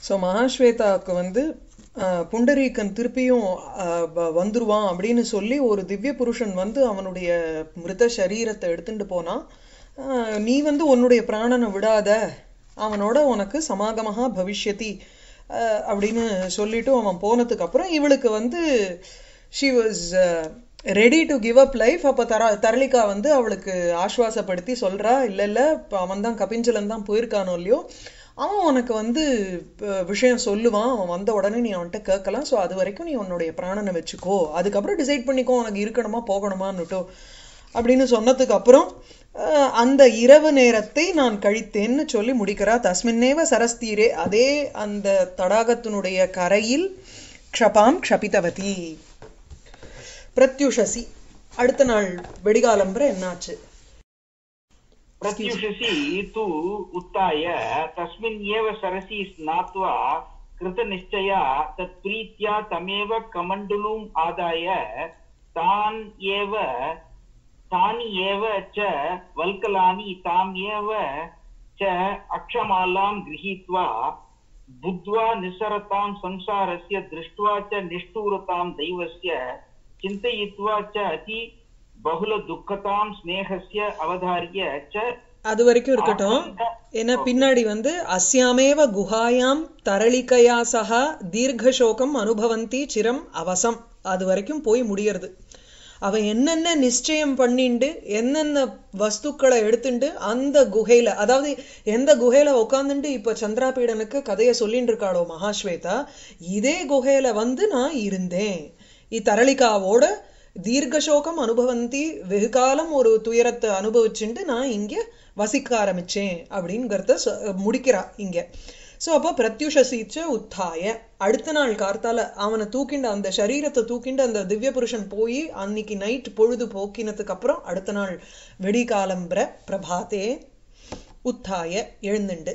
So மகாஸ்வேதாவுக்கு வந்து ஆஹ், புண்டரீகன் திருப்பியும் ஆஹ், வ- வந்துருவான் அப்படின்னு சொல்லி ஒரு திவ்ய புருஷன் வந்து அவனுடைய மிருத சரீரத்தை எடுத்துட்டு போனான் ஆஹ், நீ வந்து உன்னுடைய பிராணனை விடாத அவனோட உனக்கு சமாகமஹா பவிஷ்யதி ஆஹ், அப்படின்னு சொல்லிட்டு அவன் போனதுக்கு அப்புறம் இவளுக்கு வந்து she was ready to give up life அப்போ தர தரளிகா வந்து அவளுக்கு ஆஸ்வாசப்படுத்தி சொல்றா இல்ல இல்ல இப்போ அவன் தான் கபிஞ்சலன் தான் போயிருக்கானோ இல்லையோ அவன் உனக்கு வந்து அஹ், விஷயம் சொல்லுவான் அவன் வந்த உடனே நீ அவன்கிட்ட கேட்கலாம் ஸோ அது வரைக்கும் நீ உன்னுடைய பிராணனை வச்சுக்கோ அதுக்கப்புறம் டிசைட் பண்ணிக்கோ உனக்கு இருக்கணுமா போகணுமான்னுட்டோ அப்படின்னு சொன்னதுக்கு அப்புறம் அஹ், அந்த இரவு நேரத்தை நான் கழித்தேன்னு சொல்லி முடிக்கிறா தஸ்மின்னேவ சரஸ்தீரே அதே அந்த தடாகத்தினுடைய கரையில் க்ஷபாம் க்ஷபிதவதி பிரத்யுஷசி அடுத்த நாள் வெடிகாலம்புற என்னாச்சு प्रत्युषसि तु उत्थाय तस्मिन् एव सरसि स्नात्वा कृतनिश्चया तत्प्रीत्या तमेव कमण्डलूम् आदाय तान् एव तानि एव च वल्कलानि ताम् एव च अक्षमालां गृहीत्वा बुद्ध्वा निसरतां संसारस्य दृष्ट्वा च निष्ठूरतां दैवस्य चिन्तयित्वा च अति बहुलदुःखतां स्नेहस्य अवधार्य च அது வரைக்கும் இருக்கட்டும் ஏன்னா பின்னாடி வந்து அஸ்யாமேவ குஹாயாம் தரளிகையா சகா தீர்க்கசோகம் அனுபவந்தி சிரம் அவசம் அது வரைக்கும் போய் முடியறது அவன் என்னென்ன நிச்சயம் பண்ணிண்டு என்னென்ன வஸ்துக்களை எடுத்துண்டு அந்த குகையில அதாவது எந்த குகையில உட்காந்துட்டு இப்ப சந்திராபீடனுக்கு கதையை சொல்லிட்டு இருக்காளோ மகாஸ்வேதா இதே குகையில வந்து நான் இருந்தேன் இத்தரளிகாவோட தீர்க்கசோகம் அனுபவந்தி வெகு காலம் ஒரு துயரத்தை அனுபவிச்சுட்டு நான் இங்க வசிக்க ஆரம்பிச்சேன் அப்படிங்கிறத சொ- முடிக்கிறா இங்க சோ அப்போ பிரத்யுஷசீச்ச உத்தாய அடுத்த நாள் கார்த்தால அவனை தூக்கிண்டு அந்த சரீரத்தை தூக்கிண்டு அந்த திவ்ய புருஷன் போய் அன்னைக்கு நைட் பொழுது போக்கினதுக்கு அப்புறம் அடுத்த நாள் வெடிகாலம்பர பிரபாதே உத்தாய எழுந்துண்டு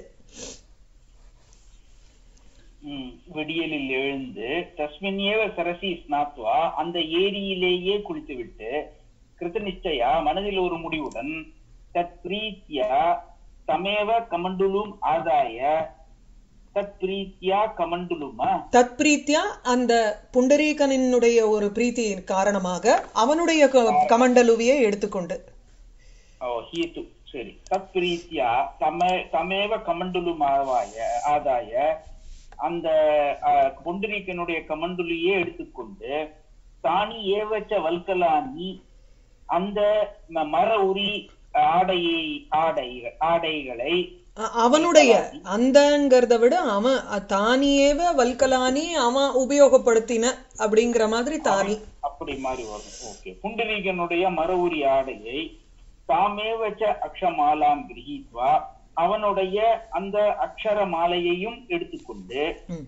ம், விடியலில் எழுந்து தஸ்மின்யேவ சரசி ஸ்நாத்வா அந்த ஏரியிலேயே குளித்துவிட்டு கிருத்தநிச்சயா மனதில் ஒரு முடிவுடன் தத் பிரீத்தியா தமேவ கமண்டுலும் ஆதாய தத் பிரீத்தியா கமண்டுலுமா தத் பிரீத்தியா அந்த புண்டரீகனினுடைய ஒரு பிரீத்தி காரணமாக அவனுடைய க- கமண்டலுவியை எடுத்துக்கொண்டு ஓ ஹீது சரி தத் பிரீத்தியா தம தமேவ கமண்டுலும் ஆவாய ஆதாய அந்த அஹ், புண்டரீகனுடைய கமண்டுலியே எடுத்துக்கொண்டு தானி ஏவச்ச வல்கலானி அந்த ம- மர உரி ஆடையை ஆடை ஆடைகளை அ- அவனுடைய அந்தங்கிறத விட அவன் அ- தானியேவ வல்கலானி அவன் உபயோகப்படுத்தின அப்படிங்கிற மாதிரி தானி அப்படி மாறி வரும் ஓகே புண்டரீகனுடைய மர உரி ஆடையை தாமேவச்ச அக்ஷமாலாம் கிரகித்வா அவனுடைய அந்த அக்ஷர மாலையையும் எடுத்துக்கொண்டு ம்.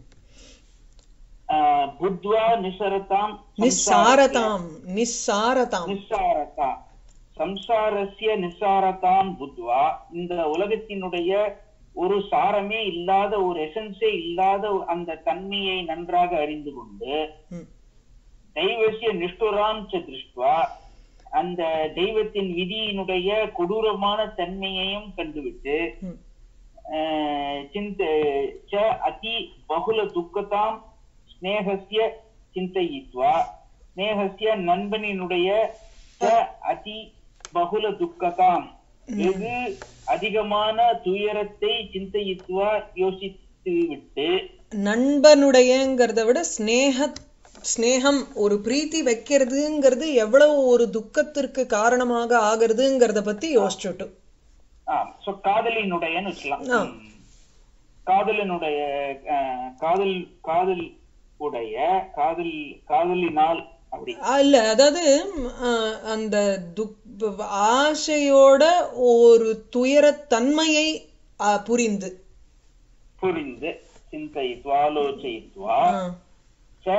ஆஹ், புத்வா நிசரதாம் நிஸ்சாரதாம் நிஸ்சாரதாம் நிஸ்ஸாரதா சம்சாரஸ்ய நிஸ்ஸாரதாம் புத்வா இந்த உலகத்தினுடைய ஒரு சாரமே இல்லாத ஒரு எசன்ஸே இல்லாத அந்த தன்மையை நன்றாக அறிந்து கொண்டு ம். தெய்வசிய நிஷ்டுராம் ச திருஷ்டுவா அந்த தெய்வத்தின் விதியினுடைய கொடூரமான தன்மையையும் கண்டுவிட்டு ம். ஆஹ், சிந்த ச அதி பகுல துக்கதாம் ஸ்நேகஸ்ய சிந்தயித்வா ஸ்நேகஸ்ய நண்பனினுடைய ச அதி பகுல துக்கதாம் வெகு அதிகமான துயரத்தை சிந்தயித்வா யோசித்து விட்டு நண்பனுடையங்கிறத விட ஸ்னேக ஸ்னேகம் ஒரு பிரீத்தி வைக்கிறதுங்கிறது எவ்வளவு ஒரு துக்கத்திற்கு காரணமாக ஆகிறதுங்கிறத பத்தி யோசிச்சுட்டு ஆஹ் சோ காதலினுடையன்னு வச்சுக்கலாம் ஆ. ம். காதலனுடைய ஆஹ், காதல் காதல் உடைய காதல் காதலினால் அப்படி ஆ, இல்ல அதாவது ம், ஆ, அந்த துக் ஆசையோட ஒரு துயரத்தன்மையை ஆ, புரிந்து புரிந்து சிந்தயித்வா ஆலோசயித்வா ஆ. ச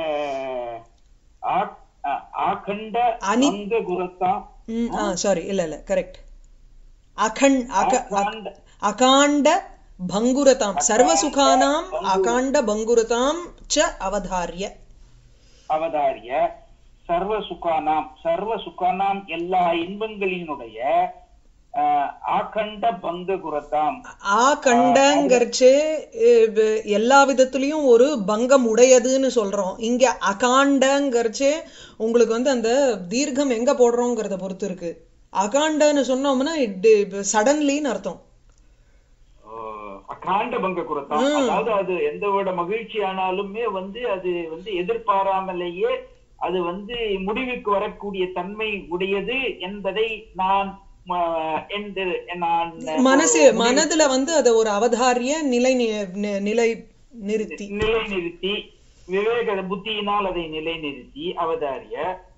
ஆ- ஆ- ஆகண்ட அனி- அங்க குரத்தாம் ம், ஆ சாரி இல்ல இல்ல கரெக்ட் அகண் அக அ- ஆகாண்ட அகாண்ட பங்குரதாம் சர்வசுகானாம் அகாண்ட பங்குரதாம் ச அவதாரிய அவதாரிய சர்வ சுகானாம் சர்வ சுகானாம் எல்லா இன்பங்களினுடைய ஆஹ், ஆகண்ட பங்க குரத்தாம் ஆ கண்டங்கரிச்சு எல்லா விதத்துலயும் ஒரு பங்கம் உடையதுன்னு சொல்றோம் இங்க அகாண்டங்கரிச்சு உங்களுக்கு வந்து அந்த தீர்க்கம் எங்க போடுறோங்கிறத பொறுத்து இருக்கு அகாண்டன்னு சொன்னோம்னா சடன்லின்னு அர்த்தம் ஆஹ், அகாண்ட பங்க குரத்தாம் அதாவது அது எந்த விட மகிழ்ச்சி ஆனாலுமே வந்து அது வந்து எதிர்பாராமலேயே அது வந்து முடிவுக்கு வரக்கூடிய தன்மை உடையது என்பதை நான் ம- என்று நான் மனசு மனதுல வந்து அத ஒரு அவதாரிய நிலை நி- நி- நிலை நிறுத்தி நிலைநிறுத்தி விவேக புத்தியினால் அதை நிலைநிறுத்தி அவதாரிய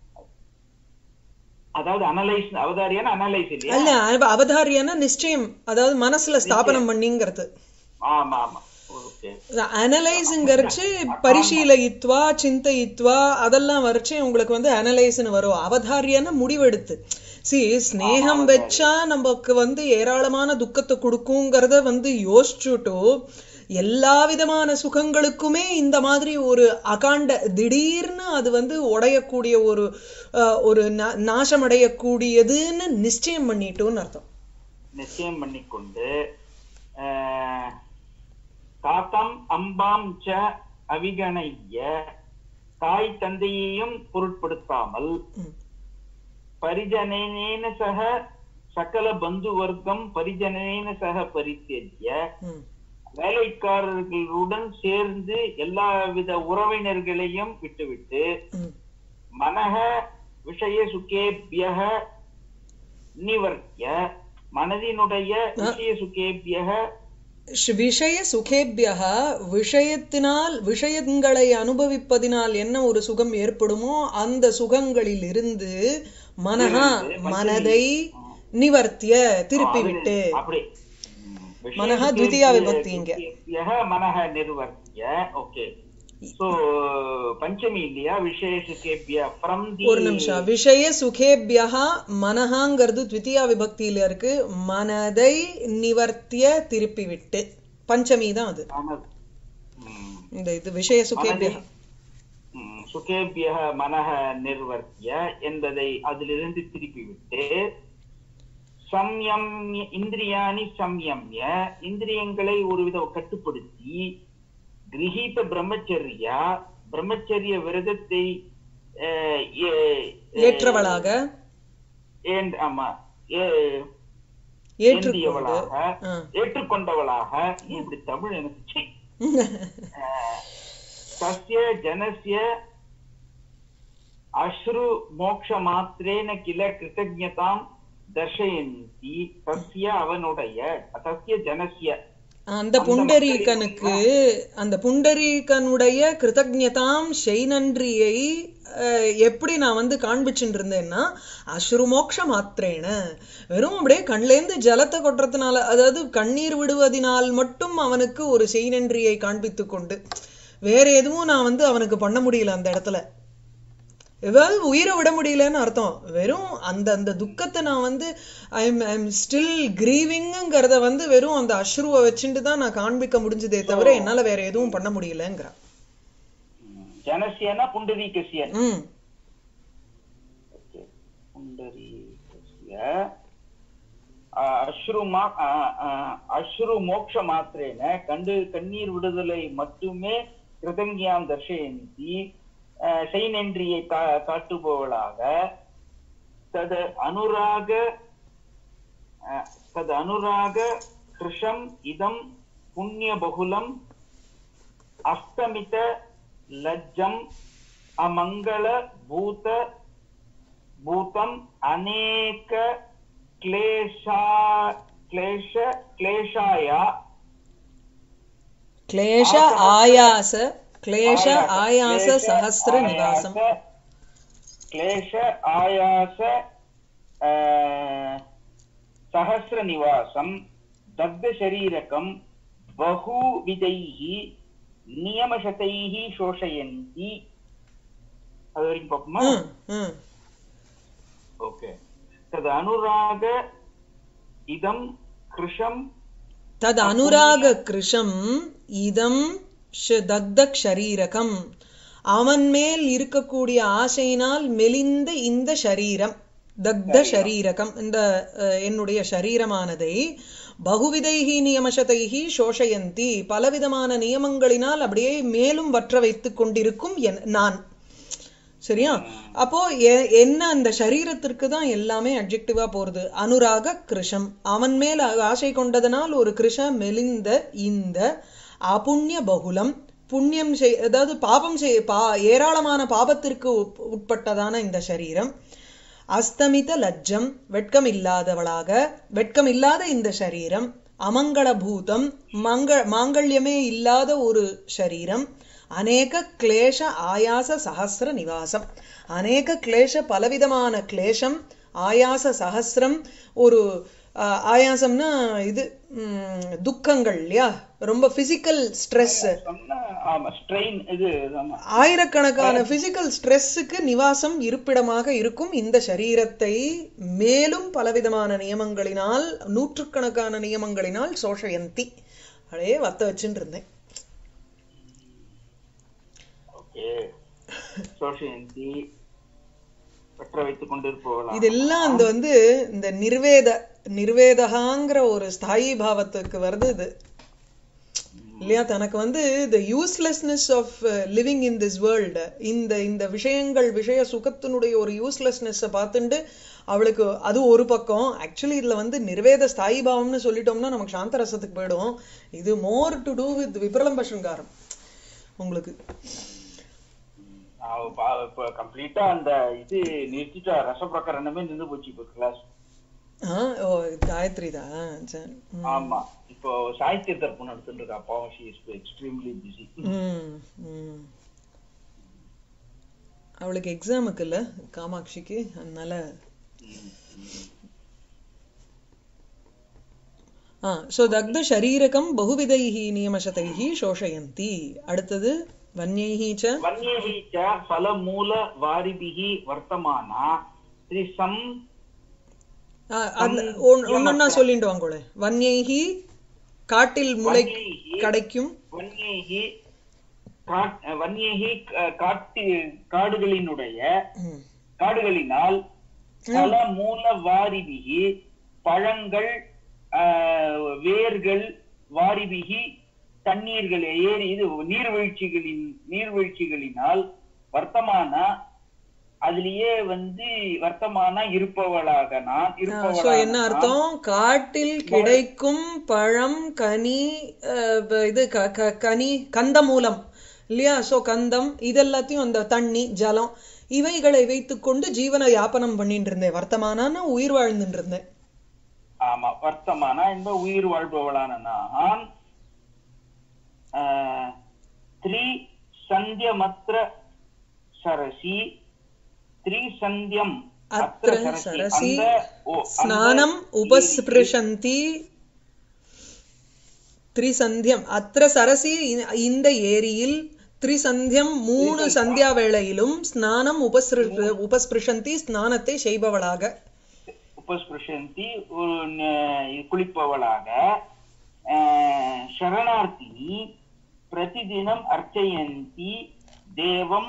அதாவது அனலைஸ் அவதாரியான அனலைஸ் இல்லையா அல்ல அவ- அவதாரியன்னா நிச்சயம் அதாவது மனசுல ஸ்தாபனம் பண்ணிங்கிறது ஆமா ஆமா ஓகே அனலைஸுங்கிறச்சு பரிசீலயித்வா சிந்தயித்வா அதெல்லாம் வரைச்சு உங்களுக்கு வந்து அனலைஸ்னு வரும் அவதாரியன்னா முடிவெடுத்து சி ஸ்னேகம் வச்சா நமக்கு வந்து ஏராளமான துக்கத்தை கொடுக்குங்கிறத வந்து யோசிச்சுட்டோ எல்லா விதமான சுகங்களுக்குமே இந்த மாதிரி ஒரு அகாண்ட திடீர்னு அது வந்து உடையக்கூடிய ஒரு அஹ், ஒரு நா- நாசமடையக்கூடியதுன்னு நிச்சயம் பண்ணிட்டோன்னு அர்த்தம் நிச்சயம் பண்ணிக்கொண்டு ஆஹ், தாத்தம் அம்பாம் ச அவிகணைய தாய் தந்தையையும் பொருட்படுத்தாமல் ம். பரிஜனேன சக சகல பந்து வர்க்கம் பரிஜனேன சக பரித்தேஜ்ய ம். வேலைக்காரர்களுடன் சேர்ந்து எல்லாவித உறவினர்களையும் விட்டுவிட்டு ம். மனக விஷய சுகேபியக நிவர்த்திய மனதினுடைய விஷய சுகேபியக ஷ்- விஷய சுகேபியக விஷயத்தினால் விஷயங்களை அனுபவிப்பதினால் என்ன ஒரு சுகம் ஏற்படுமோ அந்த சுகங்களில் இருந்து மனஹா மனதை நிவர்த்திய திருப்பி விட்டு அப்படி மனஹ த்விதியா விபக்தி இங்க. யக மனஹ நிர்வர்த்திய ஓகே சோ பஞ்சமி இல்லையா விஷய சுகேபிய ஃப்ரம் தி ஒரு நிமிஷம் விஷய சுகேபியக மனஹாங்கிறது த்விதியா விபக்தியில இருக்கு மனதை நிவர்த்திய திருப்பி விட்டு பஞ்சமி தான் அது இந்த இது விஷய சுகேபியக சுகேபிய மனஹ நிர்வர்த்திய என்பதை அதிலிருந்து திருப்பி விட்டு சம்யம்ய இந்திரியாணி சம்யம்ய இந்திரியங்களை ஒருவித கட்டுப்படுத்தி கிரகீத பிரம்மச்சரியா பிரம்மச்சரிய விரதத்தை அஹ், ஏ- ஏற்றவளாக ஏன்- ஆமா ஏ- ஏற்றுக்கொண்டு ஏந்தியவளாக ஆ. ஏற்றுக்கொண்டவளாக ஏன் இப்படி தமிழ் எனக்கு சீ. அஹ், தஸ்ய ஜனஸ்ய அஸ்ரு மோக்ஷ மாத்திரேன கில கிருத்தஜதாம் தர்ஷயந்தி தஸ்ய அவனுடைய தஸ்ய ஜனஸ்ய அந்த புண்டரீகனுக்கு அந்த புண்டரீகனுடைய கிருதஜதாம் செய்நன்றியை அஹ், எப்படி நான் வந்து காண்பிச்சுட்டு இருந்தேன்னா அஸ்ருமோக்ஷ மாத்திரேன வெறும் அப்படியே கண்லேருந்து ஜலத்தை கொட்டுறதுனால அதாவது கண்ணீர் விடுவதினால் மட்டும் அவனுக்கு ஒரு செய்நன்றியை காண்பித்து கொண்டு வேற எதுவும் நான் வந்து அவனுக்கு பண்ண முடியல அந்த இடத்துல ஏதாவது உயிரை விட முடியலன்னு அர்த்தம் வெறும் அந்த அந்த துக்கத்தை நான் வந்து ஐம் ஐம் ஸ்டில் கிரீவிங்கிறத வந்து வெறும் அந்த அஸ்ருவை வச்சுட்டு தான் நான் காண்பிக்க முடிஞ்சதே தவிர என்னால வேற எதுவும் பண்ண முடியலங்கிறான் ஜனஸ்யன புண்டரீகஸ்ய ம் புண்டரீகஸ்ய அஸ்ருமா அஸ்ரு மோக்ஷ மாத்திரேன கண்டு கண்ணீர் விடுதலை மட்டுமே கிருதங்கியாம் தர்ஷயந்தி அஹ், செய்நன்றியை கா- காட்டுபவளாக தது அனுராக அஹ், தது அனுராக கிருஷம் இதம் புண்ணிய பகுலம் அஸ்தமித லஜ்ஜம் அமங்கள பூத பூதம் அநேக क्लेशा क्लेश क्लेशाया क्लेश आयास क्लेश आयास सहस्र निवासम क्लेश आयास सहस्र निवासम दग्ध शरीरकम बहुविधैः नियमशतैः शोषयन्ति அது வரைக்கும் பார்ப்போமா ம், ம். ஓகே தது அனுராக இதம் கிருஷம் தத் அனுராக கிருஷம் இதம் ஷ- தக்தக் ஷரீரகம் அவன் மேல் இருக்கக்கூடிய ஆசையினால் மெலிந்த இந்த ஷரீரம் தக்த ஷரீரகம் இந்த அஹ், என்னுடைய ஷரீரமானதை பகுவிதைகி நியமசதைகி சோஷயந்தி பலவிதமான நியமங்களினால் அப்படியே மேலும் வற்ற வைத்துக் கொண்டிருக்கும் என் நான் சரியா அப்போ எ- என்ன அந்த சரீரத்திற்கு தான் எல்லாமே அட்ஜெக்டிவா போறது அனுராக கிருஷம் அவன் மேல் ஆசை கொண்டதனால் ஒரு கிருஷ மெலிந்த இந்த அபுண்ணிய பகுலம் புண்ணியம் செய் அதாவது பாபம் செய் பா ஏராளமான பாபத்திற்கு உட்- உட்பட்டதான இந்த சரீரம் அஸ்தமித லஜ்ஜம் வெட்கம் இல்லாதவளாக வெட்கம் இல்லாத இந்த சரீரம் அமங்கள பூதம் மங்க மாங்கல்யமே இல்லாத ஒரு சரீரம் அநேக கிளேஷ ஆயாச சஹஸ்ர நிவாசம் அநேக கிளேஷ பலவிதமான கிளேஷம் ஆயாச சஹஸ்ரம் ஒரு ஆஹ், ஆயாசம்னா இது ம், துக்கங்கள் இல்லையா ரொம்ப பிசிக்கல் ஸ்ட்ரெஸ் சொன்னா ஆமா ஸ்ட்ரெயின் இது ஆமா ஆயிரக்கணக்கான பிசிக்கல் ஸ்ட்ரெஸ்ஸுக்கு நிவாசம் இருப்பிடமாக இருக்கும் இந்த சரீரத்தை மேலும் பலவிதமான நியமங்களினால் நூற்றுக்கணக்கான நியமங்களினால் சோஷயந்தி அப்படியே வத்த வச்சுட்டு இருந்தேன் ஓகே சோஷயந்தி பற்ற வைத்துக் கொண்டிருப்பவளா இதெல்லாம் அந்த வந்து இந்த நிர்வேத நிர்வேதகாங்கிற ஒரு ஸ்தாயி பாவத்துக்கு வருது இது இல்லையா தனக்கு வந்து the uselessness of living in this world இந்த இந்த விஷயங்கள் விஷய சுகத்தினுடைய ஒரு யூஸ்லெஸ்னஸை பார்த்துட்டு அவளுக்கு அது ஒரு பக்கம் ஆக்சுவலி இதுல வந்து நிர்வேத ஸ்தாயி பாவம்னு சொல்லிட்டோம்னா நமக்கு சாந்த ரசத்துக்கு போயிடும் இது மோர் டு டூ வித் விப்ரலம்ப சிருங்காரம் உங்களுக்கு அவ பா- இப்ப கம்ப்ளீட்டா அந்த இது நிறுத்திட்டா ரசப்பிரகரணமே நின்று போச்சு இப்ப கிளாஸ் ஆ ஓ காயத்ரி தான் சரி ம். ஆமா இப்போ சாகித்ய தர்ப்பணம் எடுத்துட்டு இருக்கா பாவம் ஷி இஸ் எக்ஸ்ட்ரீம்லி பிஸி ம், ம். அவளுக்கு எக்ஸாமுக்கு இல்ல காமாட்சிக்கு அதனால ஆ சோ தக்த சரீரகம் பகுவிதைஹி நியமசதைஹி சோஷயந்தி அடுத்தது வன்யைஹி ச வன்யைः च फलमूल वारिभिः वर्तमाना त्रिसम् ஆ, அந்த ஒன்- ஒன்னொன்னா சொல்லிட்டு வாங்கோளே வன்யைஹி காட்டில் முளை வன்யைः கிடைக்கும் வன்யைः காட்- வன்யைः க- காட்டு காடுகளினுடைய ம். காடுகளினால் பல மூல வாரிபிகி பழங்கள் ஆஹ், வேர்கள் வாரிபிகி தண்ணீர்கள் ஏரி இது நீர்வீழ்ச்சிகளின் நீர்வீழ்ச்சிகளினால் வர்த்தமான அதுலயே வந்து வர்த்தமானா இருப்பவளாக நான் சோ இருப்பவளாக என்ன நான். அர்த்தம் காட்டில் கிடைக்கும் பழம் கனி அஹ், ப- இது க- க- கனி கந்தமூலம் இல்லையா சோ கந்தம் இதெல்லாத்தையும் அந்த தண்ணி ஜலம் இவைகளை வைத்துக்கொண்டு ஜீவன யாபனம் பண்ணிட்டு இருந்தேன் வர்த்தமானான்னு உயிர் வாழ்ந்துட்டு இருந்தேன் ஆமா வர்த்தமானா என்ப உயிர் வாழ்பவளான நான் ஆஹ், த்ரீ சந்தியமத்ர சரசி த்ரீ சந்தியம் அத்திர சரசி ஸ்நானம் உபஸ்பிருஷந்தி திரிசந்தியம் அத்திர சரசி இ- இந்த ஏரியில் திரிசந்தியம் மூணு சந்தியா வேளையிலும் ஸ்நானம் உபஸ்ரு உபஸ்பிருஷந்தி ஸ்நானத்தை செய்பவளாக உபஸ்பிருஷந்தி ஒரு ந- குளிப்பவளாக ஆஹ், சரணார்த்தினி பிரதிதினம் அர்ச்சயந்தி தேவம்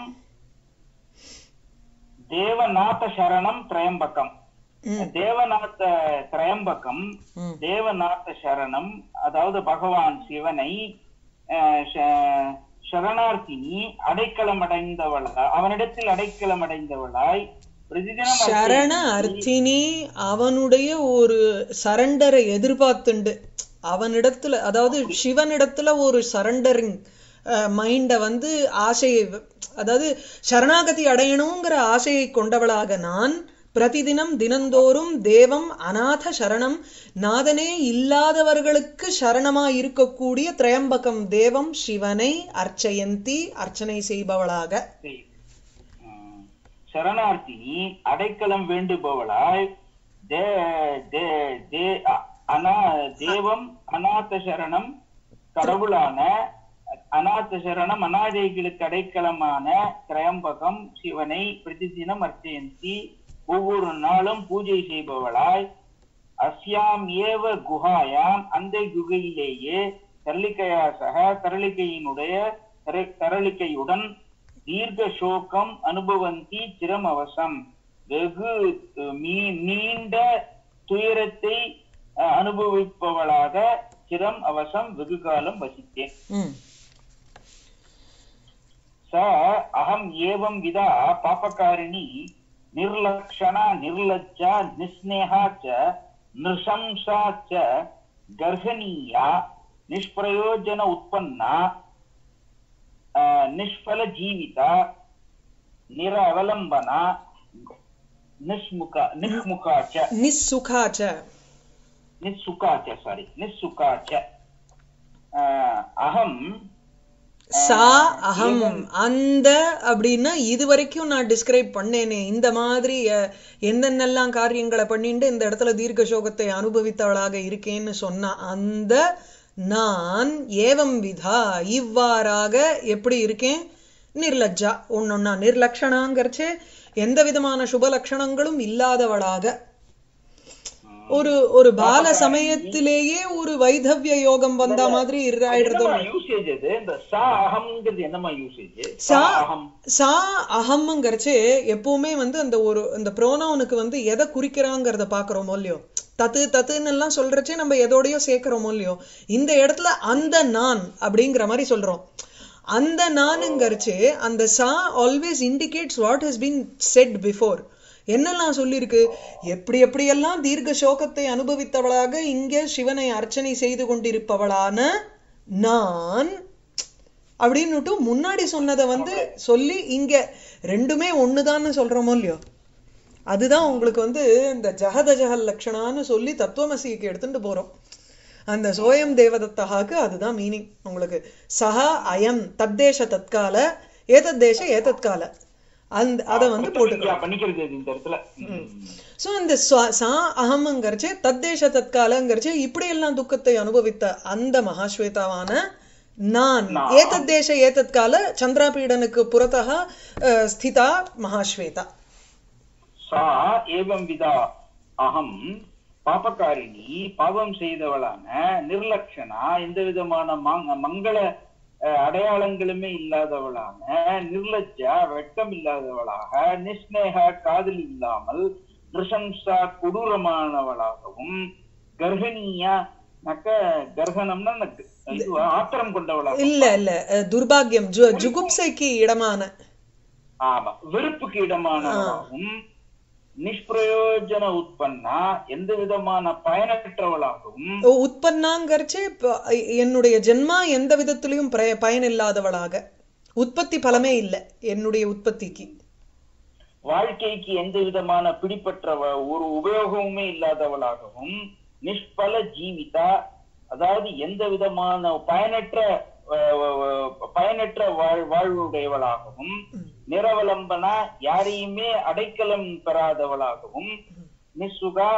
தேவநாத சரணம் திரையம்பகம் ம், தேவநாத திரையம்பகம் ம். தேவநாத சரணம் அதாவது பகவான் சிவனை அஹ், ச- சரணார்த்தினி அடைக்கலம் அடைந்தவளாய் அவனிடத்தில் அடைக்கலம் அடைந்தவளாய் பிரதிதினம் சரண அர்த்தினி அவனுடைய ஒரு சரண்டரை எதிர்பார்த்துண்டு அவனிடத்துல அதாவது சிவனிடத்துல ஒரு சரண்டரிங் மைண்ட வந்து ஆசையை வ- அதாவது சரணாகதி அடையணுங்கிற ஆசையை கொண்டவளாக நான் பிரதிதினம் தினந்தோறும் தேவம் அநாத சரணம் நாதனே இல்லாதவர்களுக்கு சரணமா இருக்கக்கூடிய திரையம்பகம் தேவம் சிவனை அர்ச்சயந்தி அர்ச்சனை செய்பவளாக செய். உம், சரணார்த்தினி அடைக்கலம் வேண்டுபவளாய் தே தே தே அ- அனா தேவம் அநாத சரணம் கடவுளான அநாத சரணம் அநாதைகளுக்கு அடைக்கலமான திரையம்பகம் சிவனை பிரதிதினம் அர்ச்சயந்தி ஒவ்வொரு நாளும் பூஜை செய்பவளாய் அஸ்யாம் ஏவ குஹாயாம் அந்த குகையிலேயே தரளிக்கையா சக தரளிக்கையினுடைய தர- தரளிக்கையுடன் தீர்க்க சோகம் அனுபவந்தி சிரம் அவசம் வெகு அஹ், மீ- நீண்ட துயரத்தை அஹ், அனுபவிப்பவளாக சிரம் அவசம் வெகு காலம் வசித்தேன் ம் स अहम् एवं विधा पापकारिणी निर्लक्षणा निर्लज्जा निस्नेहा च नृशंसा च गर्हणीया निष्प्रयोजन उत्पन्ना अ, निष्फलजीविता निरवलम्बना निष्मुखा निष्मुखा च நிஸ்சுகாச்ச निस्सुखा च सारी निस्सुखा च अ, अहम् சா அகம் அந்த அப்படின்னா இது வரைக்கும் நான் டிஸ்கிரைப் பண்ணேனே இந்த மாதிரி அஹ், என்னென்னலாம் காரியங்களை பண்ணிட்டு இந்த இடத்துல தீர்க்க சோகத்தை அனுபவித்தவளாக இருக்கேன்னு சொன்ன அந்த நான் ஏவம் விதா இவ்வாறாக எப்படி இருக்கேன் நிர்லஜ்ஜா ஒன்னொன்னா நிர்லக்ஷணாங்கிறச்சு எந்த விதமான சுப லட்சணங்களும் இல்லாதவளாக ஒரு ஒரு பால சமயத்திலேயே ஒரு வைதவ்ய யோகம் வந்த மாதிரி இரு- ஆயிடுறதோ என்னமா யூசேஜ் அது இந்த சா அகம்ங்கிறது என்னமா யூசேஜ் சா அகம் சா அகம்ங்கிறச்சே எப்பவுமே வந்து அந்த ஒரு அந்த ப்ரோனவுனுக்கு வந்து எதை குறிக்கிறாங்கிறத பாக்குறோமோ இல்லையோ தத்து தத்துன்னு எல்லாம் சொல்றச்சே நம்ம எதோடயோ சேர்க்கிறோமோ இல்லையோ இந்த இடத்துல அந்த நான் அப்படிங்கிற மாதிரி சொல்றோம் அந்த நானுங்கிறச்சு அந்த சா always indicates what has been said before என்னெல்லாம் சொல்லியிருக்கு எப்படி எப்படியெல்லாம் தீர்க்க சோகத்தை அனுபவித்தவளாக இங்கே சிவனை அர்ச்சனை செய்து கொண்டிருப்பவளான நான் அப்படின்னுட்டு முன்னாடி சொன்னதை வந்து சொல்லி இங்க ரெண்டுமே ஒண்ணுதான்னு சொல்றோமோ இல்லையோ அதுதான் உங்களுக்கு வந்து இந்த ஜகத ஜகல் லக்ஷணான்னு சொல்லி தத்துவமசிக்கு எடுத்துட்டு போறோம் அந்த சோயம் தேவதத்தகாக்கு அதுதான் மீனிங் உங்களுக்கு சஹா அயம் தத்தேச தற்கால ஏதத்தேச ஏதத்கால அந்த அதை வந்து போட்டுக்கலாம் பண்ணிக்கிறது இது இந்த இடத்துல ம். சோ இந்த ஸ்வ- சா அகம்ங்கிறச்சு தத்தேச தற்காலங்கிறச்சு இப்படி எல்லாம் துக்கத்தை அனுபவித்த அந்த மகாஸ்வேதாவான நான் நான். ஏதத்தேச ஏதத்கால சந்திராபீடனுக்கு புறத்தக அஹ், ஸ்திதா மகாஸ்வேதா சா ஏவம் விதா அகம் பாபகாரிணி பாவம் செய்தவளான நிர்லக்ஷணா எந்த விதமான மாங்க- மங்கள அஹ், அடையாளங்களுமே இல்லாதவளான நிர்லஜ்ஜா வெட்கம் இல்லாதவளாக நிஸ்நேக காதல் இல்லாமல் நிருசம்சா கொடூரமானவளாகவும் கர்ஹணியா நக்க கர்ஹணம்னா நக்கு இது ஆத்திரம் கொண்டவளாக இல்ல இல்ல அஹ், துர்பாக்கியம் ஜு ஜுகுப்சைக்கு இடமான ஆமா வெறுப்புக்கு இடமானவளாகவும் நிஷ்பிரயோஜன உட்பன்னா எந்த விதமான பயனற்றவளாகவும் ஓ, உற்பன்னாங்கிறச்சு இப்ப என்னுடைய ஜென்மா எந்த விதத்திலையும் பிரய- பயனில்லாதவளாக உற்பத்தி பலமே இல்லை என்னுடைய உற்பத்திக்கு வாழ்க்கைக்கு எந்த விதமான பிடிப்பற்றவ ஒரு உபயோகமுமே இல்லாதவளாகவும் நிஷ்பல ஜீவிதா அதாவது எந்த விதமான பயனற்ற அஹ், அஹ், பயனற்ற வாழ் வாழ்வுடையவளாகவும் நிரவலம்பனா யாரையுமே அடைக்கலம் பெறாதவளாகவும் நிசுகா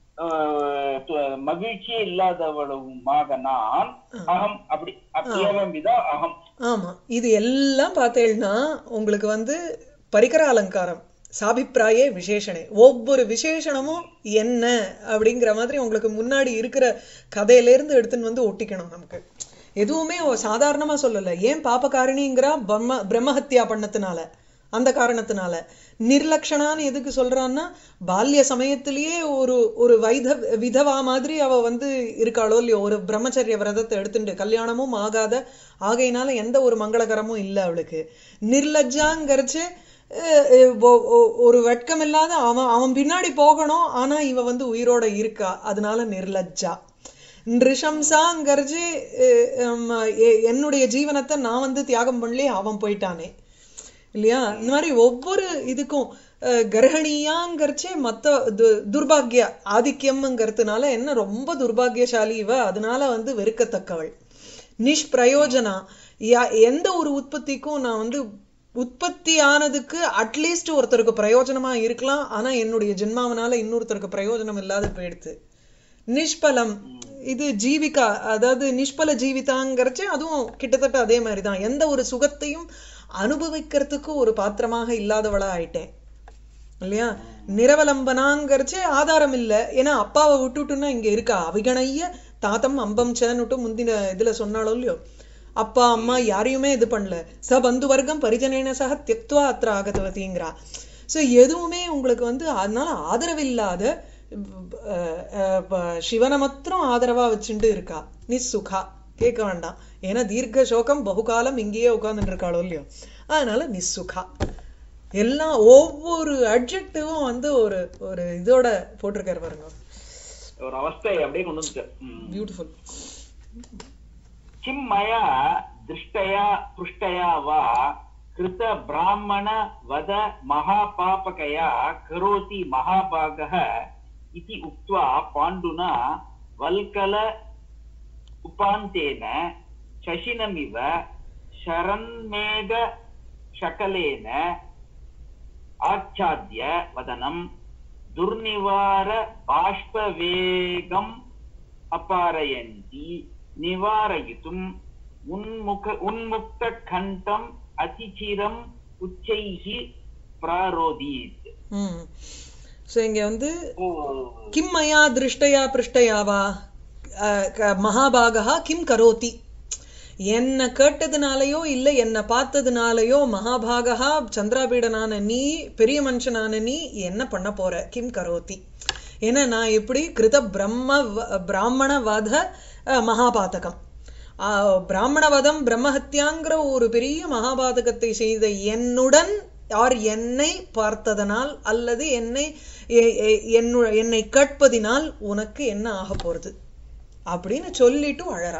அஹ், து- மகிழ்ச்சியே இல்லாதவளுமாக நான் அகம் அப்படி அப்படி விதா அகம் ஆமா இது எல்லாம் பார்த்தேன்னா உங்களுக்கு வந்து பரிகர அலங்காரம் சாபிப்பிராயே விசேஷணே ஒவ்வொரு விசேஷணமும் என்ன அப்படிங்கிற மாதிரி உங்களுக்கு முன்னாடி இருக்கிற கதையில இருந்து எடுத்துன்னு வந்து ஒட்டிக்கணும் நமக்கு எதுவுமே அவ சாதாரணமா சொல்லல ஏன் பாபகாரிணிங்கிறா பிரம்ம பிரம்மஹத்யா பண்ணதுனால அந்த காரணத்தினால நிர்லக்ஷணான்னு எதுக்கு சொல்றான்னா பால்ய சமயத்திலேயே ஒரு ஒரு வைத விதவா மாதிரி அவ வந்து இருக்காளோ இல்லையோ ஒரு பிரம்மச்சரிய விரதத்தை எடுத்துட்டு கல்யாணமும் ஆகாத ஆகையினால எந்த ஒரு மங்களகரமும் இல்லை அவளுக்கு நிர்லஜ்ஜாங்கிறச்சு அஹ், அஹ், ஒ- ஒ- ஒரு வெட்கம் இல்லாத அவன் அவன் பின்னாடி போகணும் ஆனா இவ வந்து உயிரோட இருக்கா அதனால நிர்லஜ்ஜா நிருஷம்சாங்கிறச்சு அஹ், ஹம், எ- என்னுடைய ஜீவனத்தை நான் வந்து தியாகம் பண்ணலே அவன் போயிட்டானே இல்லையா இந்த மாதிரி ஒவ்வொரு இதுக்கும் அஹ், கர்ஹணியாங்கிறச்சே மத்த து- துர்பாக்கிய ஆதிக்கியம்ங்கிறதுனால என்ன ரொம்ப துர்பாக்கியசாலி இவ அதனால வந்து வெறுக்கத்தக்கவள் நிஷ்பிரயோஜனா யா- எந்த ஒரு உற்பத்திக்கும் நான் வந்து உற்பத்தி ஆனதுக்கு அட்லீஸ்ட் ஒருத்தருக்கு பிரயோஜனமா இருக்கலாம் ஆனா என்னுடைய ஜென்மாவனால இன்னொருத்தருக்கு பிரயோஜனம் இல்லாத போயிடுது நிஷ்பலம் இது ஜீவிகா அதாவது நிஷ்பல ஜீவிதாங்கிறச்சு அதுவும் கிட்டத்தட்ட அதே மாதிரி தான் எந்த ஒரு சுகத்தையும் அனுபவிக்கிறதுக்கு ஒரு பாத்திரமாக இல்லாதவளா ஆயிட்டேன் இல்லையா நிரவலம்பனாங்கிறச்சே ஆதாரம் இல்ல ஏன்னா அப்பாவை விட்டுட்டுன்னா இங்க இருக்கா அவிகணைய தாத்தம் அம்பம் சேன்னுட்டு முந்தின இதுல சொன்னாலும் இல்லையோ அப்பா அம்மா யாரையுமே இது பண்ணல ச பந்து வர்க்கம் பரிஜனேன சக தியக்துவா அத்திர ஆகதவதிங்கிறா ஸோ எதுவுமே உங்களுக்கு வந்து அதனால ஆதரவில்லாத அஹ், அஹ், ப- சிவனை மாத்திரம் ஆதரவா வச்சுட்டு இருக்கா நிஸ்சுகா கேட்க வேண்டாம் ஏன்னா தீர்க்க சோகம் பகுகாலம் இங்கேயே உட்கார்ந்துட்டு இருக்காளோ இல்லையோ அதனால நிஸ்சுகா எல்லாம் ஒவ்வொரு அட்ஜெக்டிவும் வந்து ஒரு ஒரு இதோட போட்டிருக்காரு பாருங்க ஒரு அவஸ்தையை அப்படியே கொண்டு வந்துட்டு ம். பியூட்டிஃபுல் किं मया दृष्टया पृष्टया वा कृत ब्राह्मण वद महापापकया करोति महाभागः इति उक्त्वा पाण्डुना वल्कल उपान्तेन शशिनमिव शरन्मेघ शकलेन आच्छाद्य वदनं दुर्निवार बाष्पवेगम् अपारयन्ति निवारयितुम् उन्मुख उन्मुक्तकण्ठम् अतिचिरम् उच्चैः प्रारोदीत् ம் ஸோ இங்க வந்து ओ கிம் மயா திருஷ்டயா பிருஷ்டயாவா அஹ், க- மகாபாகா கிம் கரோதி என்ன கேட்டதுனாலயோ இல்ல என்ன பார்த்ததுனாலயோ மகாபாகா சந்திராபீடனான நீ பெரிய மனுஷனான நீ என்ன பண்ண போற கிம் கரோதி ஏன்னா நான் எப்படி கிருத பிரம்ம வ- பிராமண வத அஹ், மகாபாதகம் ஆஹ், பிராமணவதம் பிரம்மஹத்யாங்கிற ஒரு பெரிய மகாபாதகத்தை செய்த என்னுடன் யார் என்னை பார்த்ததனால் அல்லது என்னை எ- எ- என்னு- என்னை கேட்பதினால் உனக்கு என்ன ஆக போறது அப்படின்னு சொல்லிட்டு அழறா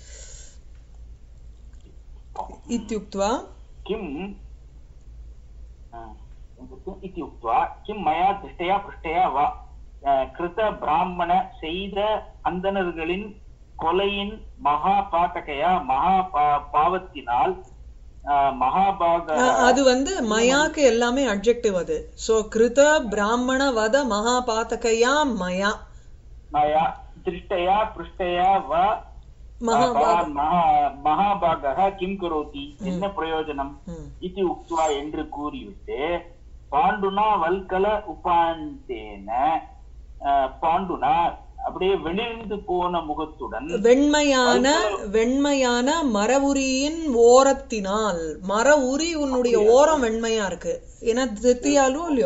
இத்தியுக்த்வா किम् आ, इति उक्त्वा किं मया दृष्टया पृष्टया वा आ, கிருத பிராமண செய்த அந்தணர்களின் கொலையின் மகா பாட்டகையா மகா பா- பாவத்தினால் ஆ, மகாபாக அஹ், அது வந்து மயாக்கு எல்லாமே அட்ஜெக்டிவ் அது சோ கிருத பிராமண வத மகாபாதகையா மயா மயா திருஷ்டயா பிருஷ்டயா வா மகாபாக மகா- மகாபாகः கிம் கரோதி என்ன பிரயோஜனம் ம். இது உக்த்வா என்று கூறிவிட்டு பாண்டுனா வல்கல உபாந்தேன அஹ், பாண்டுனா அப்படியே வெளிர்ந்து போன முகத்துடன் வெண்மையான வெண்மையான மரவுரியின் ஓரத்தினால் மர உரி உன்னுடைய ஓரம் வெண்மையா இருக்கு ஏன்னா திருத்தியாலும் இல்லையோ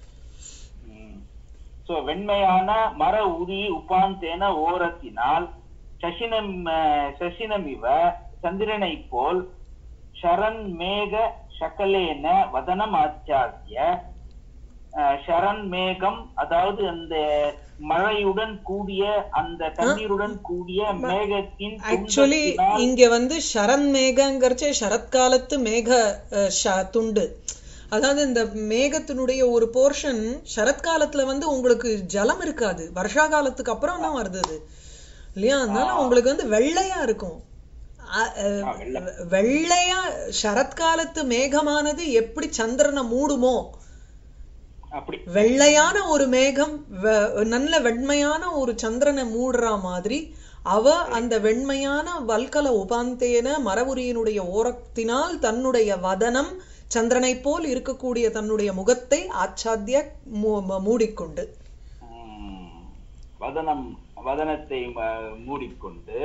சோ வெண்மையான மர உரி உபாந்தேன ஓரத்தினால் சசினம் அஹ், சசினமிவ சந்திரனை போல் ஷரன் மேக சகலேன வதனம் ஆச்சாரிய அஹ், ஷரன் மேகம் அதாவது அந்த மழையுடன் கூடிய அந்த தண்ணீருடன் கூடிய மேகத்தின் ஆக்சுவலி துன்பத்தினால் இங்க வந்து சரண் மேகங்கிறச்சே சரத்காலத்து மேக அஹ், ஷ- துண்டு அதாவது இந்த மேகத்தினுடைய ஒரு போர்ஷன் சரத்காலத்துல வந்து உங்களுக்கு ஜலம் இருக்காது வருஷா காலத்துக்கு அப்புறம் தான் வருது அது இல்லையா அதனால உங்களுக்கு வந்து வெள்ளையா இருக்கும் அ- அஹ், ஆ, வெள்ளை. வெள்ளையா சரத்காலத்து மேகமானது எப்படி சந்திரனை மூடுமோ அப்படி வெள்ளையான ஒரு மேகம் வெ- நல்ல வெண்மையான ஒரு சந்திரனை மூடுற மாதிரி அவ அந்த வெண்மையான வல்கல உபாந்தேன மரவுரியினுடைய ஓரத்தினால் தன்னுடைய வதனம் சந்திரனைப் போல் இருக்கக்கூடிய தன்னுடைய முகத்தை ஆச்சாத்திய மூ- ம- மூடிக்கொண்டு உம், வதனம் வதனத்தை ம- மூடிக்கொண்டு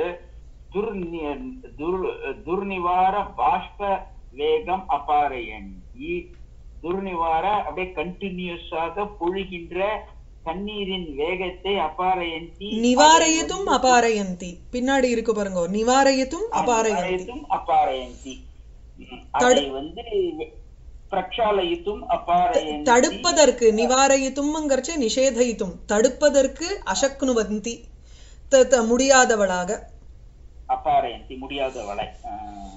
துர்நி- துர் துர்நிவார பாஷ்ப வேகம் அபாரயந்தி துர்நிவார அப்படியே கண்டினியூஸாக பொழிகின்ற தண்ணீரின் வேகத்தை அபாரயந்தி நிவாரயத்தும் அபாரயந்தி பின்னாடி இருக்கு பாருங்க நிவாரயத்தும் அபாரயந்தி அபாரயத்தும் அபாரயந்தி உம், அதை வந்து பிரக்ஷாலயித்தும் அபாரயந்தி தடுப்பதற்கு நிவாரயித்தும்ங்கிறச்சே நிஷேதயித்தும் தடுப்பதற்கு அசக்னுவந்தி த- த- முடியாதவளாக அபாரயந்தி முடியாதவளை ஆஹ்,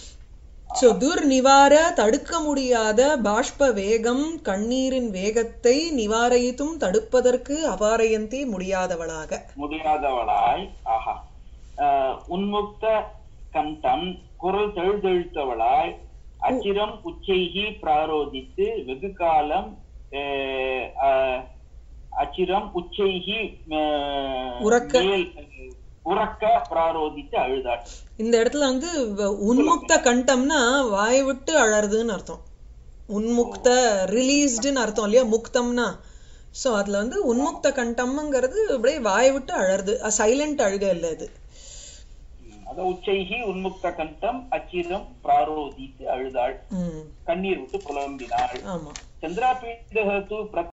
சோ துர்நிவார தடுக்க முடியாத பாஷ்ப வேகம் கண்ணீரின் வேகத்தை நிவாரயித்தும் தடுப்பதற்கு அபாரயந்தி முடியாதவளாக முடியாதவளாய் ஆஹா ஆஹ், உன்முக்த கண்டம் குரல் தழுதழுத்தவளாய் அச்சிரம் உச்சைகி பிராரோதித்து வெகு காலம் ஆஹ், ஆஹ், அச்சிரம் உச்சைகி ஆஹ், உரக்க. மேல், உரக்க பிராரோதித்து அழுதாள் இந்த இடத்துல வந்து வ- உன்முக்த கண்டம்னா வாய் விட்டு அழறதுன்னு அர்த்தம் உன்முக்த ரிலீஸ்டுன்னு அர்த்தம் இல்லையா முக்தம்னா சோ அதுல வந்து உன்முக்த கண்டம்ங்கிறது அப்படியே வாய் விட்டு அழறது சைலண்ட் அழுக இல்ல இது உம், அத உச்சைகி உன்முக்த கண்டம் அச்சிரம் பிராரோதித்து அழுதாள் ம் கண்ணீர் விட்டு புலம்பினாள் ஆமா चन्द्रापीडः तु